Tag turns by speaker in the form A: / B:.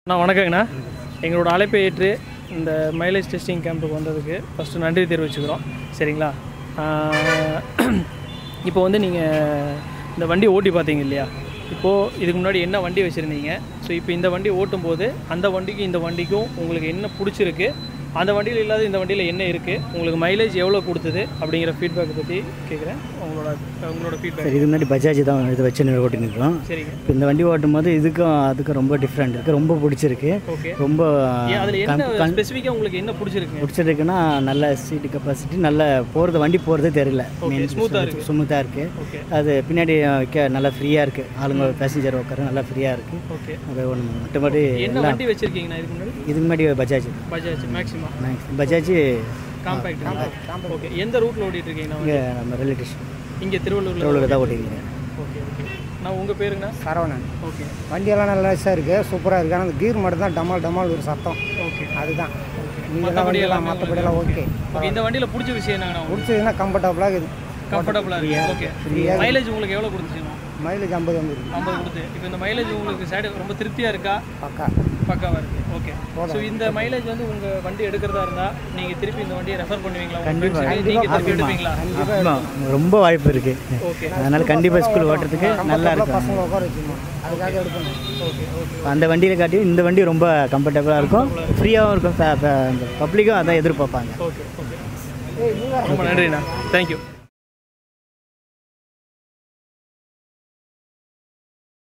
A: அண்ணா வணக்கங்கண்ணா எங்களோட அழைப்பை ஏற்று இந்த மைலேஜ் டெஸ்டிங் கேம்புக்கு வந்ததுக்கு ஃபஸ்ட்டு நன்றி தெரிவிச்சுக்கிறோம் சரிங்களா ஆஹ் இப்போ வந்து நீங்கள் இந்த வண்டி ஓட்டி பார்த்தீங்க இல்லையா இப்போது இதுக்கு முன்னாடி என்ன வண்டி வச்சுருந்தீங்க ஸோ இப்போ இந்த வண்டி ஓட்டும் போது அந்த வண்டிக்கும் இந்த வண்டிக்கும் உங்களுக்கு என்ன பிடிச்சிருக்கு அந்த வண்டியில் இல்லாத இந்த வண்டியில் என்ன இருக்குது உங்களுக்கு மைலேஜ் எவ்வளோ கொடுத்தது அப்படிங்கிற ஃபீட்பேக்கை பற்றி கேட்குறேன் உங்களோட உங்களோட ஃபீட்பேக்
B: சரி இது முன்னாடி பஜாஜ் தான் இது வச்சு ஓட்டி நிற்கிறோம்
A: சரிங்க
B: இப்போ இந்த வண்டி ஓட்டும் போது இதுக்கும் அதுக்கும் ரொம்ப டிஃப்ரெண்ட் இருக்குது ரொம்ப பிடிச்சிருக்கு
A: ஓகே
B: ரொம்ப
A: ஏன் அதில் என்ன ஸ்பெசிஃபிக்காக உங்களுக்கு என்ன பிடிச்சிருக்குங்க
B: பிடிச்சிருக்குன்னா நல்ல சீட்டு கெப்பாசிட்டி நல்ல போகிறது வண்டி போகிறதே தெரியல
A: Okay, smooth-ஆ இருக்கு.
B: ஸ்மூத்தாக இருக்குது
A: ஓகே
B: அது பின்னாடி வைக்க நல்லா ஃப்ரீயாக இருக்குது ஆளுங்க பேசஞ்சர் உட்கார நல்லா ஃப்ரீயாக இருக்குது
A: ஓகே
B: அது ஒன்று மற்றபடி
A: என்ன வண்டி வச்சுருக்கீங்கண்ணா இதுக்கு முன்னாடி
B: இதுக்கு முன்னாடி Bajaj
A: Bajaj maximum
B: Bajaj
A: compact okay எந்த ரூட்டில் ஓட்டிட்டு இருக்கீங்கண்ணா
B: இங்கே நம்ம ரிலேட்டிவ்ஸ்
A: இங்கே திருவள்ளூரில்
B: திருவள்ளூர் தான் ஓட்டிக்கிறேன்
A: ஓகே ஓகே நான் உங்கள் பேருங்கண்ணா
C: சரவணன்
A: ஓகே
C: வண்டியெல்லாம் நல்லா நைஸாக இருக்குது சூப்பராக இருக்குது ஆனால் அந்த கீர் மட்டும் தான் டமால் டமால் ஒரு சத்தம்
A: ஓகே
C: அதுதான்
A: மற்றபடி
C: மீதெல்லாம் வண்டியெல்லாம்
A: எல்லாமே
C: மற்றபடியெல்லாம் ஓகே
A: ஓகே இந்த வண்டியில் பிடிச்ச விஷயம் என்னங்கண்ணா உங்களுக்கு
C: பிடிச்சதுன்னா கம்ஃபர்டபுளாக இருக்குது
A: கம்ஃபர்டபுளாக இருக்கு ஓகே மைலேஜ் உங்களுக்கு எவ்வளோ கொடுத்துச்சுண்ணா
C: மைலேஜ் ஐம்பது வந்துருக்கு
A: ஐம்பது கொடுத்து இப்போ இந்த மைலேஜ் உங்களுக்கு சைடு ரொம்ப திருப்தியாக இருக்கா
C: பக்கா
A: பக்காவாக இருக்குது ஓகே ஸோ இந்த மைலேஜ் வந்து உங்கள் வண்டி எடுக்கிறதா இருந்தால் நீங்கள் திருப்பி இந்த வண்டியை ரெஃபர் பண்ணுவீங்களா நீங்கள் திருப்பி எடுப்பீங்களா
B: ஆமாம் ரொம்ப வாய்ப்பு இருக்குது
A: ஓகே
B: அதனால் கண்டிப்பாக ஸ்கூல் ஓட்டுறதுக்கு நல்லா இருக்கும்
C: பசங்க உட்கார வச்சுக்கணும் அதுக்காக எடுக்கணும்
A: ஓகே ஓகே
B: அந்த வண்டியில் காட்டி இந்த வண்டி ரொம்ப கம்ஃபர்டபுளாக இருக்கும் ஃப்ரீயாகவும் இருக்கும் பப்ளிக்கும் அதான் எதிர்பார்ப்பாங்க
A: ஓகே ஓகே ரொம்ப நன்றிண்ணா தேங்க்யூ